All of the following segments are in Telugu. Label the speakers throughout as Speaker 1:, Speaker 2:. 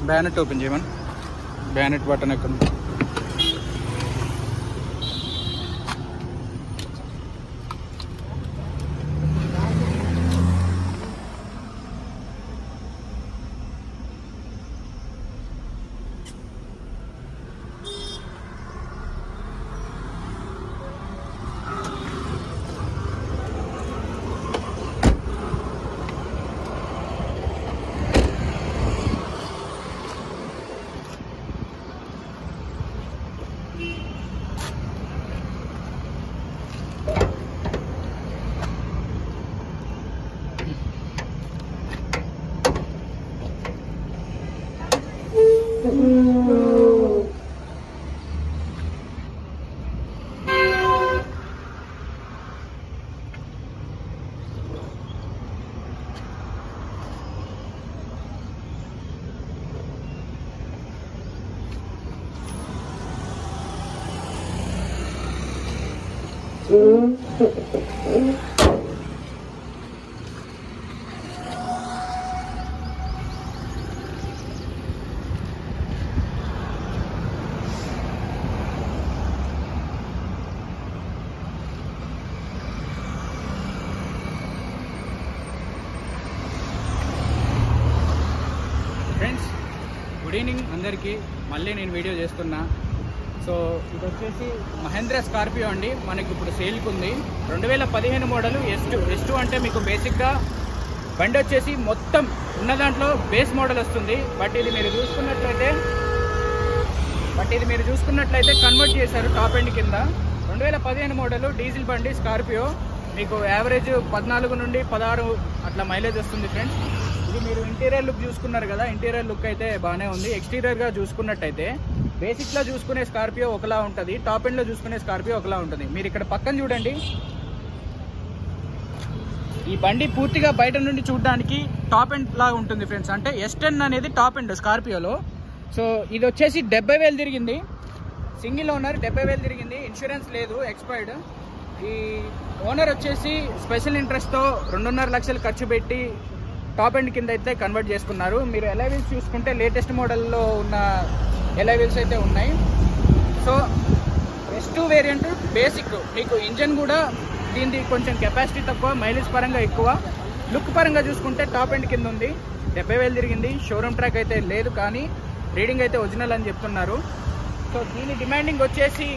Speaker 1: బ్యానెట్ ఓపెన్ చేయమని బ్యానెట్ బటన్ ఎక్కడ ఉంది? ఫ్రెండ్స్ గుడ్ ఈవినింగ్ అందరికీ మళ్ళీ నేను వీడియో చేస్తున్నా సో ఇది వచ్చేసి మహేంద్ర స్కార్పియో అండి మనకి ఇప్పుడు సేల్కి ఉంది రెండు వేల పదిహేను model S two S two అంటే మీకు బేసిక్గా బండి వచ్చేసి మొత్తం ఉన్న దాంట్లో బేస్ మోడల్ వస్తుంది బట్ ఇది మీరు చూసుకున్నట్లయితే బట్ ఇది మీరు చూసుకున్నట్లయితే కన్వర్ట్ చేశారు టాప్ ఎండ్ కింద రెండు వేల పదిహేను మోడల్ డీజిల్ బండి స్కార్పియో మీకు యావరేజ్ పద్నాలుగు నుండి పదహారు అట్లా మైలేజ్ వస్తుంది ఫ్రెండ్స్ ఇది మీరు ఇంటీరియర్ లుక్ చూసుకున్నారు కదా ఇంటీరియర్ లుక్ అయితే బాగానే ఉంది ఎక్స్టీరియర్గా చూసుకున్నట్టయితే బేసిక్లో చూసుకునే స్కార్పియో ఒకలా ఉంటుంది టాప్ ఎండ్లో చూసుకునే స్కార్పియో ఒకలా ఉంటుంది మీరు ఇక్కడ పక్కన చూడండి ఈ బండి పూర్తిగా బయట నుండి చూడడానికి టాప్ ఎండ్ లాగా ఉంటుంది ఫ్రెండ్స్ అంటే ఎస్ టెన్ అనేది టాప్ ఎండ్ స్కార్పియోలో సో ఇది వచ్చేసి డెబ్బై వేలు తిరిగింది సింగిల్ ఓనర్ డెబ్బై వేలు తిరిగింది ఇన్సూరెన్స్ లేదు ఎక్స్పైర్డ్ ఈ ఓనర్ వచ్చేసి స్పెషల్ ఇంట్రెస్ట్తో రెండున్నర లక్షలు ఖర్చు పెట్టి టాప్ ఎండ్ కింద అయితే కన్వర్ట్ చేసుకున్నారు మీరు ఎలైవిల్స్ చూసుకుంటే లేటెస్ట్ మోడల్లో ఉన్న ఎలైవిల్స్ అయితే ఉన్నాయి so S two variant basic మీకు ఇంజన్ కూడా దీనిది కొంచెం కెపాసిటీ తక్కువ మైలేజ్ పరంగా ఎక్కువ లుక్ పరంగా చూసుకుంటే టాప్ ఎండ్ కింద ఉంది డెబ్బై వేలు తిరిగింది షోరూమ్ ట్రాక్ అయితే లేదు కానీ రీడింగ్ అయితే ఒరిజినల్ అని చెప్తున్నారు సో దీని డిమాండింగ్ వచ్చేసి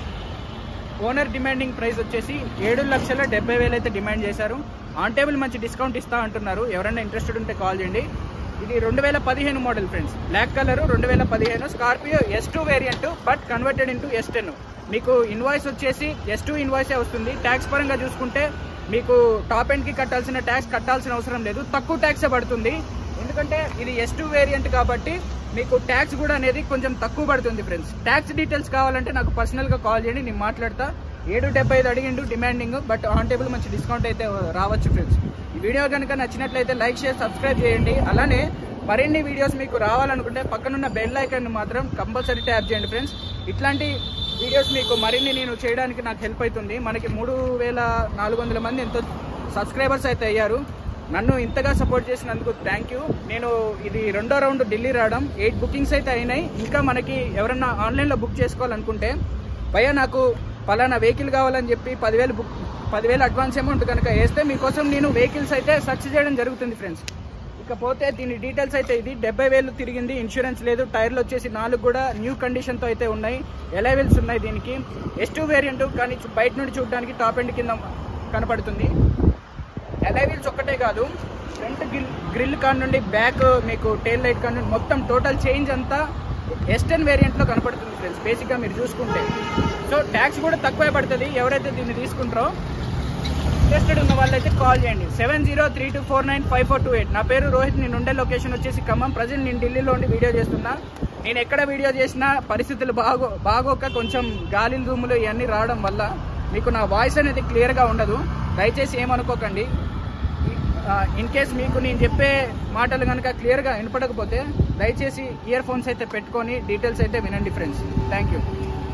Speaker 1: ఓనర్ డిమాండింగ్ ప్రైస్ వచ్చేసి ఏడు లక్షల డెబ్బై వేలు అయితే డిమాండ్ చేశారు ఆన్ టేబుల్ మంచి డిస్కౌంట్ ఇస్తా అంటున్నారు ఎవరైనా ఇంట్రెస్టెడ్ ఉంటే కాల్ చేయండి ఇది రెండు వేల పదిహేను మోడల్ ఫ్రెండ్స్ బ్లాక్ కలర్ రెండు వేల పదిహేను Scorpio S two variant but converted into S ten మీకు ఇన్వాయిస్ వచ్చేసి ఎస్ టూ ఇన్వాయిసే వస్తుంది ట్యాక్స్ పరంగా చూసుకుంటే మీకు టాప్ ఎండ్కి కట్టాల్సిన ట్యాక్స్ కట్టాల్సిన అవసరం లేదు తక్కువ ట్యాక్సే పడుతుంది ఎందుకంటే ఇది ఎస్ టూ వేరియంట్ కాబట్టి మీకు ట్యాక్స్ కూడా అనేది కొంచెం తక్కువ పడుతుంది ఫ్రెండ్స్ ట్యాక్స్ డీటెయిల్స్ కావాలంటే నాకు పర్సనల్గా కాల్ చేయండి నేను మాట్లాడతా ఏడు డెబ్బై ఐదు అడిగిండు డిమాండింగ్ బట్ ఆన్ టేబుల్ మంచి డిస్కౌంట్ అయితే రావచ్చు ఫ్రెండ్స్ ఈ వీడియో కనుక నచ్చినట్లయితే లైక్ షేర్ సబ్స్క్రైబ్ చేయండి అలానే మరిన్ని వీడియోస్ మీకు రావాలనుకుంటే పక్కనున్న బెల్ ఐకాన్ మాత్రం కంపల్సరీ ట్యాప్ చేయండి ఫ్రెండ్స్ ఇట్లాంటి వీడియోస్ మీకు మరిన్ని నేను చేయడానికి నాకు హెల్ప్ అవుతుంది మనకి మూడు వేల నాలుగు వందల మంది ఎంతో సబ్స్క్రైబర్స్ అయితే అయ్యారు నన్ను ఇంతగా సపోర్ట్ చేసినందుకు థ్యాంక్ యూ నేను ఇది రెండో రౌండ్ ఢిల్లీ రావడం ఎయిట్ బుకింగ్స్ అయితే అయినాయి ఇంకా మనకి ఎవరన్నా ఆన్లైన్లో బుక్ చేసుకోవాలనుకుంటే భయ్య నాకు పలానా వెహికల్ కావాలని చెప్పి పదివేలు బుక్ పదివేలు అడ్వాన్స్ అమౌంట్ కనుక వేస్తే మీకోసం నేను వెహికల్స్ అయితే సెర్చ్ చేయడం జరుగుతుంది ఫ్రెండ్స్ ఇకపోతే దీని డీటెయిల్స్ అయితే ఇది డెబ్బై వేలు తిరిగింది ఇన్సూరెన్స్ లేదు టైర్లు వచ్చేసి నాలుగు కూడా న్యూ కండిషన్తో అయితే ఉన్నాయి ఎలైవెల్స్ ఉన్నాయి దీనికి ఎస్ టూ వేరియంట్ కానీ చు- బయట నుండి చూడడానికి టాప్ ఎండ్ కింద కనపడుతుంది ఎలైవెల్స్ ఒక్కటే కాదు ఫ్రంట్ గ్రిల్ గ్రిల్ కాన్ నుండి బ్యాక్ మీకు టైల్ లైట్ కాన్ నుండి మొత్తం టోటల్ చేంజ్ అంతా ఎస్టర్న్ వేరియంట్లో కనపడుతుంది ఫ్రెండ్స్ బేసిక్గా మీరు చూసుకుంటే సో ట్యాక్స్ కూడా తక్కువే పడుతుంది ఎవరైతే దీన్ని తీసుకుంటారో ఇంట్రెస్టెడ్ ఉన్న వాళ్ళైతే కాల్ చేయండి seven zero three two four nine five four two eight నా పేరు రోహిత్ నేను ఉండే లొకేషన్ వచ్చేసి ఖమ్మం ప్రజెంట్ నేను ఢిల్లీలో ఉండి వీడియో చేస్తున్నా నేను ఎక్కడ వీడియో చేసినా పరిస్థితులు బాగో బాగోక కొంచెం గాలి దుమ్ములు ఇవన్నీ రావడం వల్ల మీకు నా వాయిస్ అనేది క్లియర్గా ఉండదు దయచేసి ఏమనుకోకండి ఇన్ కేస్ మీకు నేను చెప్పే మాటలు కనుక క్లియర్గా వినపడకపోతే దయచేసి ఇయర్ ఫోన్స్ అయితే పెట్టుకొని డీటెయిల్స్ అయితే వినండి ఫ్రెండ్స్ థ్యాంక్ యూ